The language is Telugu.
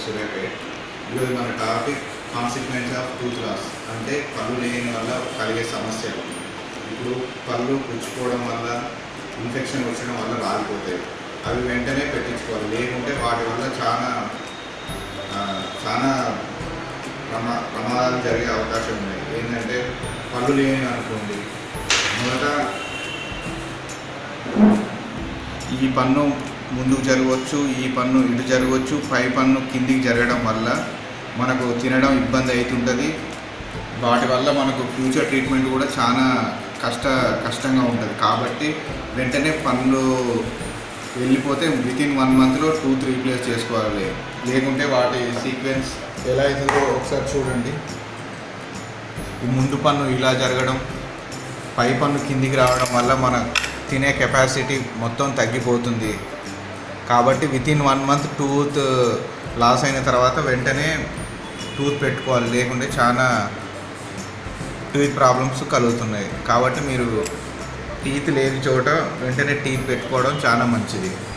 సూర్యాపేట్ ఈరోజు మన topic consequence of tooth loss అంటే పళ్ళు లేని వల్ల కలిగే సమస్యలు ఇప్పుడు పళ్ళు పుచ్చుకోవడం వల్ల ఇన్ఫెక్షన్ వచ్చడం వల్ల రాలిపోతాయి అవి వెంటనే పెట్టించుకోవాలి లేకుంటే వాటి వల్ల చాలా ఆ, చాలా ప్రమా ప్రమాదాలు జరిగే అవకాశం ఉన్నాయి ఏంటంటే పళ్ళు లేని అనుకోండి మొదట ఈ పన్ను ముందుకు జరగవచ్చు ఈ పన్ను ఇటు జరగవచ్చు పై పన్ను కిందికి జరగడం వల్ల మనకు తినడం ఇబ్బంది అవుతుంటుంది వాటి వల్ల మనకు ఫ్యూచర్ ట్రీట్మెంట్ కూడా చాలా కష్ట కష్టంగా ఉంటుంది కాబట్టి వెంటనే పనులు వెళ్ళిపోతే విత్ ఇన్ వన్ మంత్లో టూత్ రీప్లేస్ చేసుకోవాలి లేకుంటే వాటి సీక్వెన్స్ ఎలా అవుతుందో ఒకసారి చూడండి ఈ ముందు పన్ను ఇలా జరగడం పై పన్ను కిందికి రావడం వల్ల మన తినే కెపాసిటీ మొత్తం తగ్గిపోతుంది కాబట్టి within one month tooth loss అయిన తర్వాత వెంటనే టూత్ పెట్టుకోవాలి లేకుంటే చాలా టూత్ ప్రాబ్లమ్స్ కలుగుతున్నాయి కాబట్టి మీరు టీత్ లేని చోట వెంటనే టీత్ పెట్టుకోవడం చాలా మంచిది